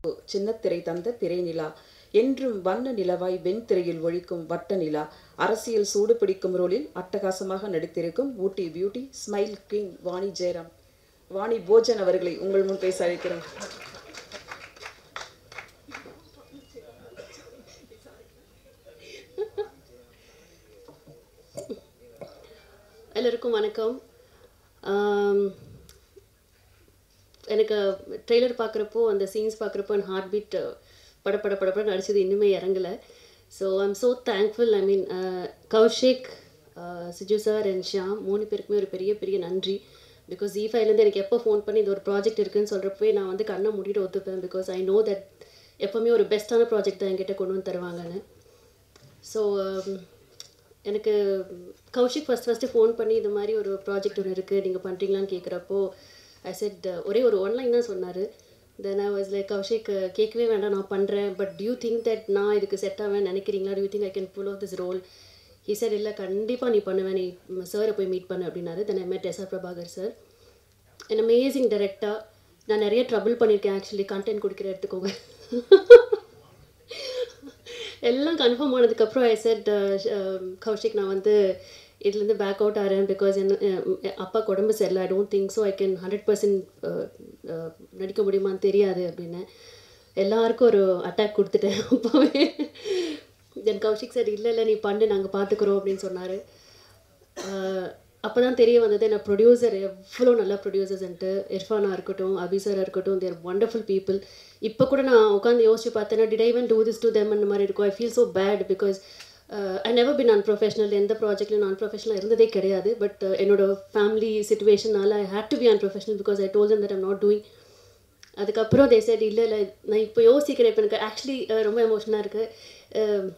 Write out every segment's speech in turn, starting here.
சிறப்பு சின்னத்திரை தந்த திரை நிலா என்றும் வண்ண நிலவாய் வெண்திரையில் ஒழிக்கும் வட்ட நிலா அரசியல் சூடு பிடிக்கும் ரோலில் அட்டகாசமாக நடித்திருக்கும் Ooty beauty smile king Vani Jayaram Vani Bhojan அவர்களை உங்கள் முன் பேச அழைக்கிறோம் எல்லோருக்கும் வணக்கம் ஆம், எனக்கு ட்ரெய்லர் பார்க்குறப்போ அந்த சீன்ஸ் பார்க்குறப்போ என் ஹார்ட் பீட் பட பட பட பட நடிச்சது இன்னுமே இறங்கலை so I'm so thankful I mean Kaushik Siju sir and Shyam மூணு பேருக்குமே ஒரு பெரிய பெரிய நன்றி பிகாஸ் ஜி ஃபைவ்லேருந்து எனக்கு எப்போ ஃபோன் பண்ணி இந்த ஒரு ப்ராஜெக்ட் இருக்குன்னு சொல்கிறப்பவே நான் வந்து கண்ணை மூடிட்டு ஒத்துப்பேன் பிகாஸ் ஐ நோ தட் எப்போவுமே ஒரு பெஸ்ட்டான ப்ராஜெக்ட் தான் என்கிட்ட கொண்டு வந்து தருவாங்கன்னு ஸோ எனக்கு கௌஷிக் ஃபஸ்ட் ஃபஸ்ட்டு ஃபோன் பண்ணி இந்த மாதிரி ஒரு ப்ராஜெக்ட் ஒன்று இருக்குது நீங்கள் பண்ணுறீங்களான்னு கேட்குறப்போ ஐ செட் ஒரே ஒரு ஒன்லைன் தான் சொன்னார் then I was like Kaushik கேட்கவே வேண்டாம் நான் பண்ணுறேன் பட் டியூ திங்க் தட் நான் இதுக்கு செட் ஆவேன் நினைக்கிறீங்களா do you think I can pull off this role he sir இல்லை கண்டிப்பாக நீ பண்ணுவேன் நீ சாரை போய் மீட் பண்ணு அப்படின்னாரு then I met SR Prabhakar sir an amazing director நான் நிறைய ட்ரபிள் பண்ணியிருக்கேன் ஆக்சுவலி கண்டென்ட் கொடுக்குற எடுத்துக்கோங்க எல்லாம் கன்ஃபார்ம் ஆனதுக்கப்புறம் ஐ செட் கௌஷிக் நான் வந்து இதுலேருந்து பேக் அவுட் ஆகிறேன் பிகாஸ் என்ன அஹ் அப்பாக்கு உடம்பு சரியில்லை I don't think so I can hundred percent நடிக்க முடியுமான்னு தெரியாது அப்படின்னு எல்லாருக்கும் ஒரு அட்டாக் கொடுத்துட்டேன் அப்போவே தென் கௌஷிக் சார் இல்லை இல்லை நீ பண்ணு நாங்கள் பார்த்துக்குறோம் அப்படின்னு சொன்னார் அப்போ தான் தெரிய வந்தது என்ன ப்ரொடியூசர் எவ்வளோ நல்ல ப்ரொடியூசர்ஸ்ன்ட்டு இர்ஃபானா இருக்கட்டும் அபிசராக இருக்கட்டும் தேர் ஒண்டர்ஃபுல் பீப்புள் இப்போ கூட நான் உட்காந்து யோசிச்சு பார்த்தேன்னா did I when do this to them அந்த மாதிரி இருக்கும் I feel so bad because I never been நான் ப்ரொஃபஷனல் எந்த ப்ராஜெக்ட்லையும் நான் ப்ரொஃபஷனல் இருந்ததே கிடையாது பட் என்னோட ஃபேமிலி சுச்சுவேஷனால I had to be unprofessional because I told them that I'm not doing அதுக்கப்புறம் தே சைட் இல்லை இல்லை நான் இப்போ யோசிக்கிறேன் இப்போ எனக்கு ஆக்சுவலி ரொம்ப எமோஷனாக இருக்குது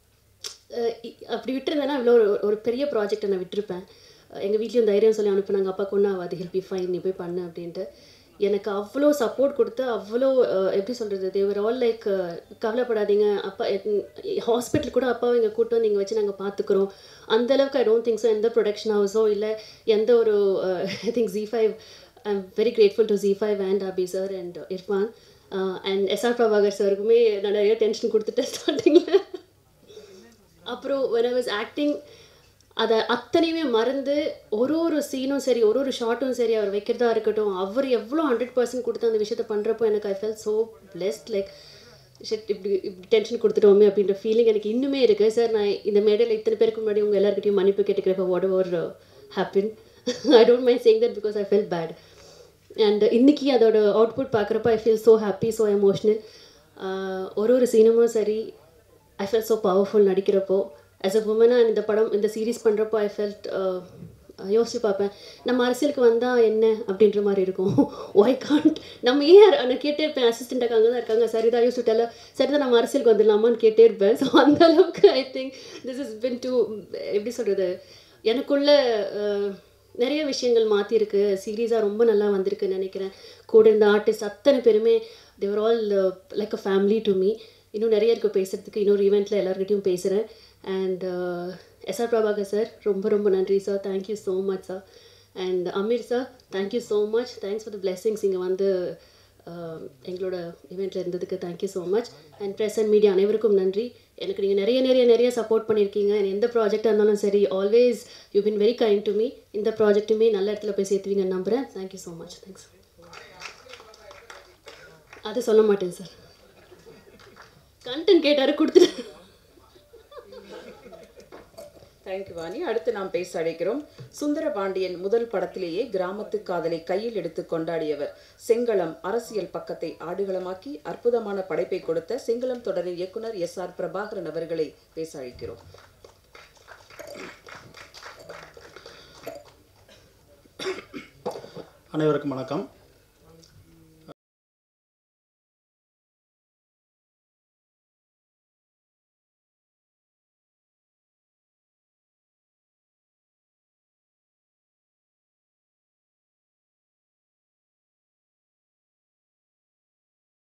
அப்படி விட்டுருந்தேன்னா இவ்வளோ ஒரு ஒரு பெரிய ப்ராஜெக்டை நான் விட்டுருப்பேன் எங்கள் வீட்லேயும் தைரியம் சொல்லி அனுப்புனாங்க அப்பா கொண்டு ஆகாது ஹெல்ப் பி ஃபைன் நீ போய் பண்ணு அப்படின்ட்டு எனக்கு அவ்வளோ சப்போர்ட் கொடுத்து அவ்வளோ அஹ், எப்படி சொல்கிறது தேவர் ஆல் லைக் கவலைப்படாதீங்க அப்பா ஹாஸ்பிட்டல் கூட அப்பாவை இங்கே கூட்டு வந்து இங்கே வச்சு நாங்கள் பார்த்துக்குறோம் அந்தளவுக்கு ஐ டோன்ட் திங்க் ஸோ எந்த ப்ரொடக்ஷன் ஹவுஸோ இல்லை எந்த ஒரு I think Zee five I am very grateful to Zee five and Abhi sir and Irfan and SR Prabhakar சாருக்குமே நான் நிறைய டென்ஷன் கொடுத்துட்டேன் ஸ்டார்டிங்கில் அப்புறம் when I was ஆக்டிங் அதை அத்தனையுமே மறந்து ஒரு ஒரு சீனும் சரி ஒரு ஒரு ஷார்ட்டும் சரி அவர் வைக்கிறதா இருக்கட்டும் அவர் எவ்வளோ ஹண்ட்ரட் பர்சன்ட் கொடுத்து அந்த விஷயத்த பண்ணுறப்போ எனக்கு I felt so blessed like shit இப்படி இப்படி டென்ஷன் கொடுத்துட்டோமே அப்படின்ற ஃபீலிங் எனக்கு இன்னுமே இருக்குது சார் நான் இந்த மேடையில் இத்தனை பேருக்கு முன்னாடி உங்கள் எல்லாருக்கிட்டையும் மன்னிப்பு கேட்டுக்கிறப்ப whatever happen I don't mind saying that because I felt bad and இன்னைக்கு அதோட அவுட்புட் பார்க்குறப்ப I feel so happy so emotional ஒரு ஒரு சீனமும் சரி ஐ ஃபெல் ஸோ பவர்ஃபுல் நடிக்கிறப்போ ஆஸ் அ உமனாக இந்த படம் இந்த சீரீஸ் பண்ணுறப்போ ஐ ஃபெல்ட் யோசிச்சு பார்ப்பேன் நம்ம அரசியலுக்கு வந்தால் என்ன அப்படின்ற மாதிரி இருக்கும் ஒய் காண்ட் நம்ம ஏன் நான் கேட்டே இருப்பேன் அசிஸ்டண்ட்டாக அங்கே தான் இருக்காங்க சரிதா யூஸ் டெல்ல சரிதான் நம்ம அரசியலுக்கு வந்துடலாமான்னு கேட்டே இருப்பேன் ஸோ அந்த அளவுக்கு I think this is been to எப்படி சொல்கிறது எனக்குள்ள அஹ், நிறைய விஷயங்கள் மாற்றிருக்கு சீரீஸாக ரொம்ப நல்லா வந்திருக்குன்னு நினைக்கிறேன் கூட இருந்த ஆர்டிஸ்ட் அத்தனை பேருமே they were all like a family to me இன்னும் நிறைய இருக்குது பேசுகிறதுக்கு இன்னொரு ஈவெண்ட்டில் எல்லாருக்கிட்டையும் பேசுகிறேன் அண்ட் எஸ்ஆர் பிரபாகர் சார் ரொம்ப ரொம்ப நன்றி sir thank you so much sir and Ameer sir thank you so much thanks for the blessings இங்கே வந்து uh, எங்களோட ஈவெண்ட்டில் இருந்ததுக்கு thank you so much and press and media அனைவருக்கும் நன்றி எனக்கு நீங்கள் நிறைய நிறைய நிறைய சப்போர்ட் பண்ணியிருக்கீங்க And எந்த ப்ராஜெக்டாக இருந்தாலும் சரி always you been very kind to me இந்த ப்ராஜெக்ட்டுமே நல்ல இடத்துல போய் சேர்த்துவீங்கன்னு நம்புகிறேன் தேங்க்யூ ஸோ மச் தேங்க்ஸ் அது சொல்ல மாட்டேன் சார் கண்டென்ட் கேட்டாரு கொடுத்துட்டு தேங்க்யூ வாணி அடுத்து நாம் பேச அழைக்கிறோம் சுந்தர பாண்டியன் முதல் படத்திலேயே கிராமத்து காதலை கையில் எடுத்து கொண்டாடியவர் செங்களம் அரசியல் பக்கத்தை ஆடுகளமாக்கி அற்புதமான படைப்பை கொடுத்த செங்களம் தொடரின் இயக்குனர் எஸ் ஆர் பிரபாகரன் அவர்களை பேச அழைக்கிறோம் அனைவருக்கும் வணக்கம்